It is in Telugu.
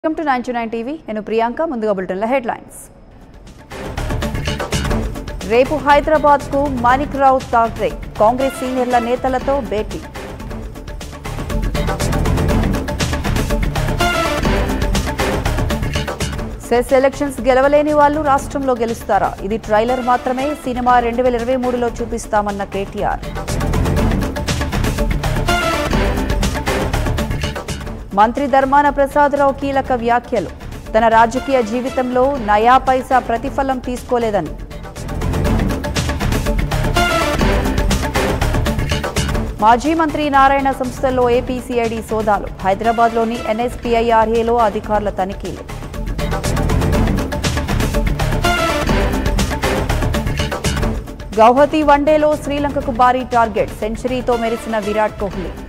welcome to nine nine TV నేను ప్రియాంక ముందుగా బులెటిన్ల హెడ్లైన్స్ రేపు హైదరాబాద్ కు మాణిక్ రావు ఠాక్రే కాంగ్రెస్ సీనియర్ల నేతలతో భేటీ సెస్ ఎలక్షన్స్ గెలవలేని వాళ్ళు రాష్ట్రంలో గెలుస్తారా ఇది ట్రైలర్ మాత్రమే సినిమా రెండు వేల ఇరవై మూడులో చూపిస్తామన్న కేటీఆర్ మంత్రి ధర్మాన ప్రసాదరావు కీలక వ్యాఖ్యలు తన రాజకీయ జీవితంలో నయా పైసా ప్రతిఫలం తీసుకోలేదని మాజీ మంత్రి నారాయణ సంస్థల్లో ఏపీసీఐడి సోదాలు హైదరాబాద్లోని ఎన్ఎస్పీఐఆర్ఏలో అధికారుల తనిఖీలు గౌహతి వన్డేలో శ్రీలంకకు భారీ టార్గెట్ సెంచరీతో మెరిసిన విరాట్ కోహ్లీ